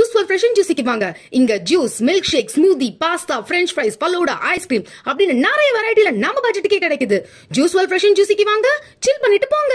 Juice for fresh ஜூஸிக்கு வாங்க இங்க juice milkshake smoothie pasta French fries falooda ice cream அப்படின்னு நிறைய வெரைட்டில நம்ம பட்ஜெட்டுக்கே கிடைக்குது ஜூஸ் ஃபார் ஃப்ரெஷ் ஜூஸிக்கு வாங்க சில் பண்ணிட்டு போங்க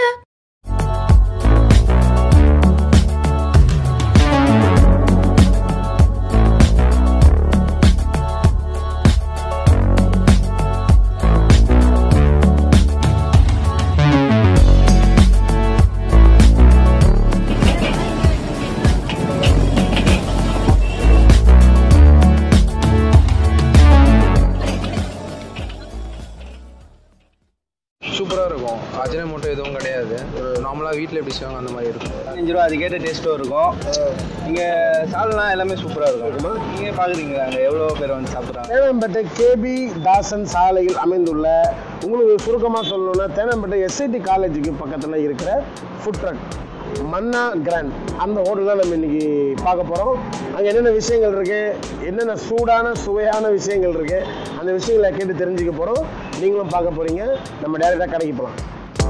சூப்பராக இருக்கும் அஜினமோட்டோ எதுவும் கிடையாது நார்மலாக வீட்டில் எப்படி செய்வாங்க அந்த மாதிரி இருக்கும் பதினஞ்சு ரூபா அதுக்கேற்ற டேஸ்ட்டும் இருக்கும் இங்கே சால்னா எல்லாமே சூப்பராக இருக்கும் நீங்கள் பார்க்குறீங்களா அங்கே எவ்வளோ பேர் வந்து சாப்பிட்றாங்க தேனம்பேட்டை கேபி தாசன் சாலையில் அமைந்துள்ள உங்களுக்கு சுருக்கமாக சொல்லணும்னா தேனம்பேட்டை எஸ்ஐடி காலேஜுக்கு பக்கத்தில் இருக்கிற ஃபுட் ட்ரக் மன்னா கிராண்ட் அந்த ஹோட்டல் தான் நம்ம இன்னைக்கு பார்க்க போகிறோம் அங்கே என்னென்ன விஷயங்கள் இருக்கு என்னென்ன சூடான சுவையான விஷயங்கள் இருக்கு அந்த விஷயங்களை கேட்டு தெரிஞ்சுக்க போகிறோம் நீங்களும் பார்க்க போகிறீங்க நம்ம டேரெக்டாக கடைக்கு போகலாம்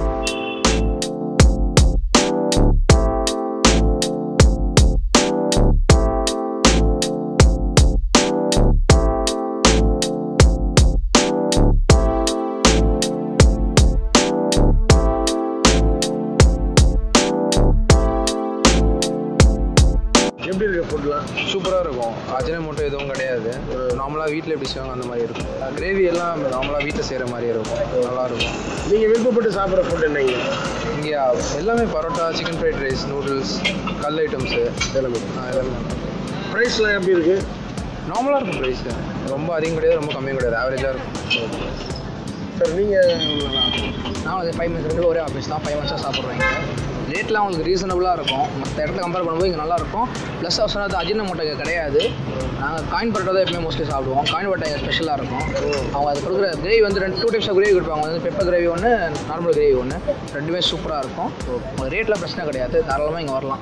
எப்படி இருக்கு ஃபுட்லாம் சூப்பராக இருக்கும் அஜினமோட்டோ எதுவும் கிடையாது நார்மலாக வீட்டில் எப்படி செய்வாங்க அந்த மாதிரி இருக்கும் கிரேவி எல்லாம் நார்மலாக வீட்டில் செய்கிற மாதிரியே இருக்கும் நல்லா இருக்கும் நீங்கள் விருப்பப்பட்டு சாப்பிட்ற ஃபுட் என்னங்க இங்கே எல்லாமே parotta chicken fried rice noodles கல் ஐட்டம்ஸு எல்லாமே ஆ, எல்லாமே ப்ரைஸ்லாம் எப்படி இருக்குது நார்மலாக இருக்கும் ப்ரைஸு ரொம்ப அதிகம் கிடையாது ரொம்ப கம்மியும் கிடையாது ஆவரேஜாக இருக்கும் சார் நீங்கள் நான் வந்து ஃபைவ் மந்த்ஸ் ரெண்டு ஒரே ஆஃபீஸ் தான் ஃபைவ் மந்த்ஸாக சாப்பிட்றேன் இங்கே ரேட்லாம் உங்களுக்கு ரீசனபுளாக இருக்கும் மற்ற இடத்துல கம்பேர் பண்ணும்போது இங்கே நல்லாயிருக்கும் ப்ளஸ் அவர் சொன்னது அஜின மூட்டை கிடையாது நாங்கள் காயின் பரோட்டா தான் எப்பவுமே மோஸ்ட்லி சாப்பிடுவோம் காயின் பரோட்டா இங்கே ஸ்பெஷலாக இருக்கும் அவங்க அது கொடுக்குற கிரேவி வந்து ரெண்டு டூ டைப்ஸ் ஆஃப் கிரேவி கொடுப்பாங்க வந்து பெப்பர் கிரேவி ஒன்று நார்மல் கிரேவி ஒன்று ரெண்டுமே சூப்பராக இருக்கும் உங்களுக்கு ரேட்டில் பிரச்சனை கிடையாது தாராளமாக இங்கே வரலாம்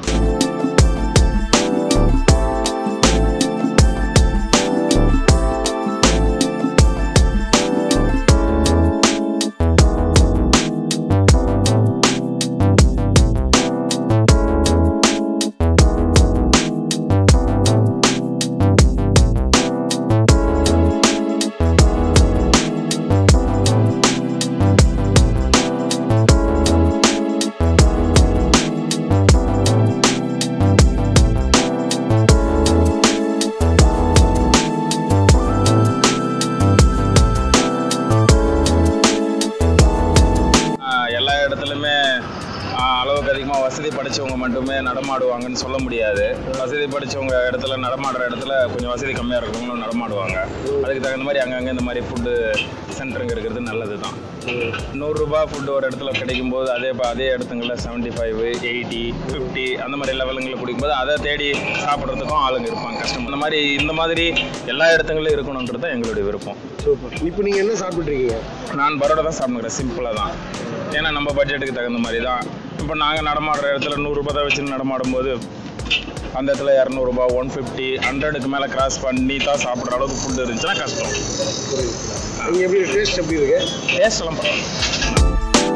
ஆஹ் எல்லா இடத்துலையுமே ஆஹ் அளவுக்கு அதிகமாக வசதி படைச்சவங்க மட்டுமே நடமாடுவாங்கன்னு சொல்ல முடியாது வசதி படைச்சவங்க இடத்துல நடமாடுற இடத்துல கொஞ்சம் வசதி கம்மியாக இருக்கிறவங்களும் நடமாடுவாங்க அதுக்கு தகுந்த மாதிரி அங்கங்கே இந்த மாதிரி ஃபுட்டு சென்டருங்க இருக்கிறது நல்லது தான் நூறுரூபா ஃபுட்டு ஒரு இடத்துல கிடைக்கும் போது அதே ப- அதே இடத்துங்களில் செவன்ட்டி ஃபைவ் எயிட்டி ஃபிஃப்டி அந்த மாதிரி லெவலுங்களில் குடிக்கும்போது அதை தேடி சாப்பிட்றதுக்கும் ஆளுங்க இருப்பாங்க கஷ்டம் இந்த மாதிரி இந்த மாதிரி எல்லா இடத்துங்களும் இருக்கணுன்றது தான் எங்களுடைய விருப்பம் சூப்பர் இப்போ நீங்கள் என்ன சாப்பிட்டுருக்கீங்க நான் பரோட்டா தான் சாப்பிடுறேன் சிம்பிளாக தான் ஏன்னா நம்ம பட்ஜெட்டுக்கு தகுந்த மாதிரி தான் இப்போ நாங்கள் நடமாடுற இடத்துல நூறுரூபா தான் வச்சு நடமாடும் போது அந்த இடத்துல இரநூறுபா ஒன் ஃபிஃப்டி ஹண்ட்ரடுக்கு மேலே கிராஸ் பண்ணி தான் சாப்பிட்ற அளவுக்கு ஃபுட் இருந்துச்சுன்னா கஷ்டம் நீங்கள் எப்படி டேஸ்ட் எப்படி இருக்கு டேஸ்ட் எல்லாம் பரவாயில்ல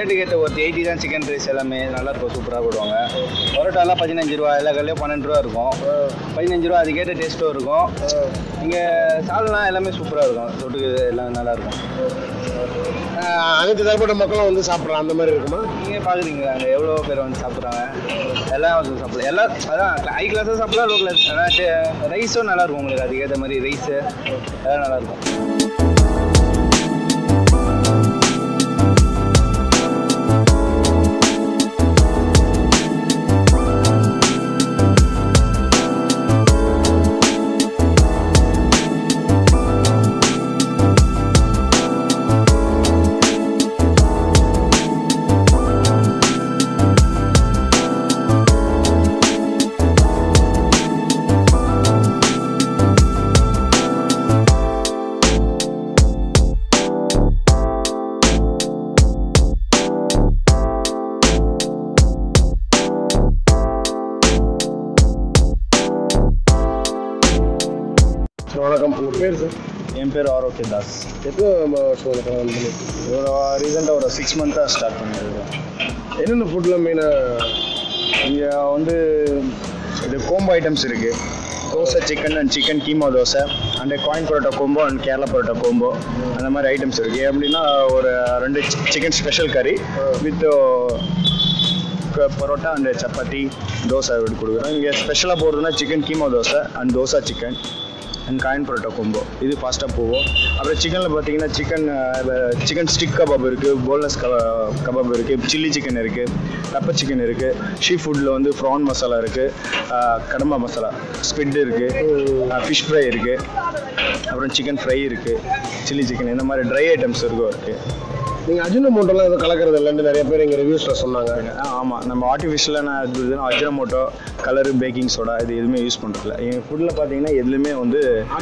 ரேட்டுக்கு ஏற்ற ஒரு எயிட்டி தான் சிக்கன் ரைஸ் எல்லாமே நல்லா இருக்கும் சூப்பராக போடுவாங்க பரோட்டாலாம் பதினஞ்சு ரூபா எல்லா கடையிலையும் பன்னெண்டு ரூபா இருக்கும் பதினஞ்சு ரூபா அதுக்கேற்ற டேஸ்ட்டும் இருக்கும் இங்கே சால்னா எல்லாமே சூப்பராக இருக்கும் தொட்டுக்கு எல்லாம் நல்லா இருக்கும் அஹ் அனைத்து தரப்பட்ட மக்களும் வந்து சாப்பிட்றான் அந்த மாதிரி இருக்குமா நீங்கள் பார்க்குறீங்களா அங்கே எவ்வளோ பேர் வந்து சாப்பிட்றாங்க எல்லாம் வந்து சாப்பிடலாம் எல்லாம் அதான் ஹை கிளாஸும் சாப்பிடலாம் லோ கிளாஸ் ஆனால் ரைஸும் நல்லா இருக்கும் உங்களுக்கு அதுக்கேற்ற மாதிரி ரைஸு எல்லாம் நல்லா இருக்கும் சார் வணக்கம் உங்கள் பேர் சார் என் பேர் ஆரோக்கிய தாஸ் எத்தனை வருஷம் இந்த கடை வந்து ஒரு ரீசெண்டாக ஒரு சிக்ஸ் மந்த்தாக ஸ்டார்ட் பண்ணியிருக்கோம் என்னென்ன ஃபுட்லாம் மெயினாக இங்கே வந்து இது கோம்போ ஐட்டம்ஸ் இருக்குது dosa chicken and chicken keema dosa and coin parotta combo and Kerala parotta combo அந்த மாதிரி ஐட்டம்ஸ் இருக்குது எப்படின்னா ஒரு ரெண்டு chicken special curry with parotta and chapati dosa அப்படி கொடுக்குறோம் இங்கே ஸ்பெஷலாக போடுறதுனா chicken keema dosa and dosa chicken and coin parotta combo இது ஃபாஸ்ட்டாக போகும் அப்புறம் சிக்கனில் பார்த்தீங்கன்னா சிக்கன் சிக்கன் ஸ்டிக் கபாப் இருக்குது போன்லெஸ் கபாப் இருக்குது சில்லி சிக்கன் இருக்குது பெப்பர் சிக்கன் இருக்குது ஷீ ஃபுட்டில் வந்து ப்ரான் மசாலா இருக்குது கடம்பா மசாலா ஸ்பிட் இருக்குது ஃபிஷ் ஃப்ரை இருக்குது அப்புறம் சிக்கன் ஃப்ரை இருக்குது சில்லி சிக்கன் இந்த மாதிரி ட்ரை ஐட்டம்ஸ் இருக்கும் இருக்குது நீங்கள் அஜினமோட்டோலாம் எதுவும் கலக்கிறது இல்லைன்னு நிறைய பேர் எங்கள் ரிவ்யூஸில் சொன்னாங்க ஆ ஆமாம் நம்ம ஆர்டிஃபிஷியலான இது அஜினமோட்டோ கலரு பேக்கிங் சோடா இது எதுவுமே யூஸ் பண்ணுறதில்ல எங்கள் ஃபுட்டில் பார்த்தீங்கன்னா எதுலையுமே வந்து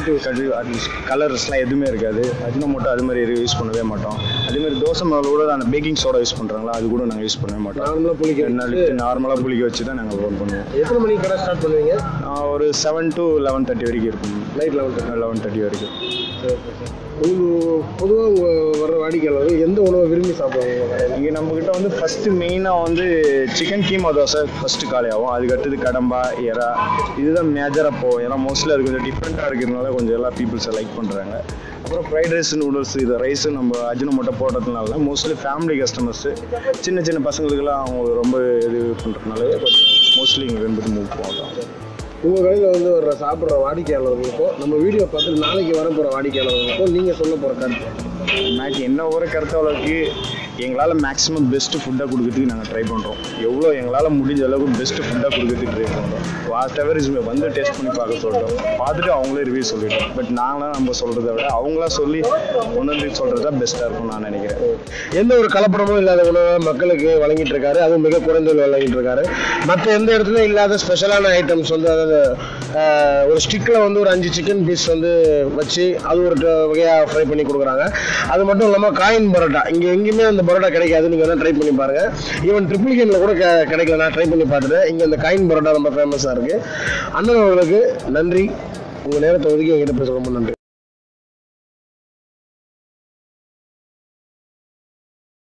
கலர்ஸ்லாம் எதுவுமே இருக்காது அஜினமோட்டோ அது மாதிரி எதுவும் யூஸ் பண்ணவே மாட்டோம் அதேமாதிரி தோசை மாவில் கூட அந்த பேக்கிங் சோடா யூஸ் பண்ணுறாங்களா அது கூட நாங்கள் யூஸ் பண்ணவே மாட்டோம் நார்மலாக புளிக்க நார்மலாக புளிக்க வச்சு தான் நாங்கள் ஒர்க் பண்ணுவோம் எத்தனை மணிக்கு கடை ஸ்டார்ட் பண்ணுவீங்க ஆ, ஒரு செவன் டு லெவன் தேர்ட்டி வரைக்கும் இருக்கும் நைட் லெவன் லெவன் தேர்ட்டி வரைக்கும் உங்களுக்கு பொதுவாக உங்கள் வர்ற வாடிக்கையாளர் எந்த உணவை விரும்பி சாப்பிடுவாங்க உங்க கடையில? இங்கே நம்மக்கிட்ட வந்து ஃபஸ்ட்டு மெயினாக வந்து சிக்கன் கீமா தோசை ஃபஸ்ட்டு காலியாகும் அதுக்கு அடுத்தது கடம்பா எறா இதுதான் மேஜராக போகும் ஏன்னா மோஸ்ட்லி அது கொஞ்சம் டிஃப்ரெண்ட்டாக இருக்கிறதுனால கொஞ்சம் எல்லா பீப்புள்ஸை லைக் பண்ணுறாங்க அப்புறம் ஃப்ரைட் ரைஸ் நூடுல்ஸ் இது ரைஸு நம்ம அஜினமோட்டோ போடுறதுனால மோஸ்ட்லி ஃபேமிலி கஸ்டமர்ஸு சின்ன சின்ன பசங்களுக்கெல்லாம் அவங்க ரொம்ப இது பண்ணுறதுனால கொஞ்சம் மோஸ்ட்லி இங்கே விரும்பி மூவ் போகிறோம் உங்கள் கடையில் வந்து வர்ற சாப்பிட்ற வாடிக்கையாளர்களுக்கும் நம்ம வீடியோ பார்த்துட்டு நாளைக்கு வர போகிற வாடிக்கையாளர்களுக்கும் நீங்கள் சொல்ல போகிற கருத்து மேக் என்ன ஒரு கருத்து அளவுக்கு எங்களால் மேக்ஸிமம் பெஸ்ட்டு ஃபுட்டாக கொடுக்கறதுக்கு நாங்கள் ட்ரை பண்ணுறோம் எவ்வளோ எங்களால் முடிஞ்ச அளவுக்கு பெஸ்ட்டு ஃபுட்டாக கொடுக்கறதுக்கு ட்ரை பண்ணுறோம் வாஸ்ட் எவர் இஸ் வந்து டேஸ்ட் பண்ணி பார்க்க சொல்லிட்டோம் பார்த்துட்டு அவங்களே ரிவ்யூ சொல்லிட்டோம் பட் நாங்களாம் நம்ம சொல்கிறத விட அவங்களா சொல்லி ஒன்று சொல்கிறது தான் பெஸ்ட்டாக இருக்கும்னு நான் நினைக்கிறேன் எந்த ஒரு கலப்படமும் இல்லாத உணவை மக்களுக்கு வழங்கிட்டு இருக்காரு அதுவும் மிக குறைந்த விலை வழங்கிட்டு இருக்காரு மற்ற எந்த இடத்துலையும் இல்லாத ஸ்பெஷலான ஐட்டம்ஸ் வந்து அதாவது ஆஹ், ஒரு ஸ்டிக்கில் வந்து ஒரு அஞ்சு சிக்கன் பீஸ் வந்து வச்சு அது ஒரு வகையாக ஃப்ரை பண்ணி கொடுக்குறாங்க அது மட்டும் இல்லாமல் காயின் பரோட்டா இங்கே எங்கேயுமே அந்த பரோட்டா கிடைக்காது நீங்கள் வேணால் ட்ரை பண்ணி பாருங்கள் ஈவன் ட்ரிபிள் கேனில் கூட க- கிடைக்கல நான் ட்ரை பண்ணி பார்த்துட்டேன் இங்கே அந்த காயின் பரோட்டா ரொம்ப ஃபேமஸாக இருக்குது அண்ணன் அவர்களுக்கு நன்றி உங்கள் நேரத்தை ஒதுக்கி எங்கிட்ட பேச ரொம்ப நன்றி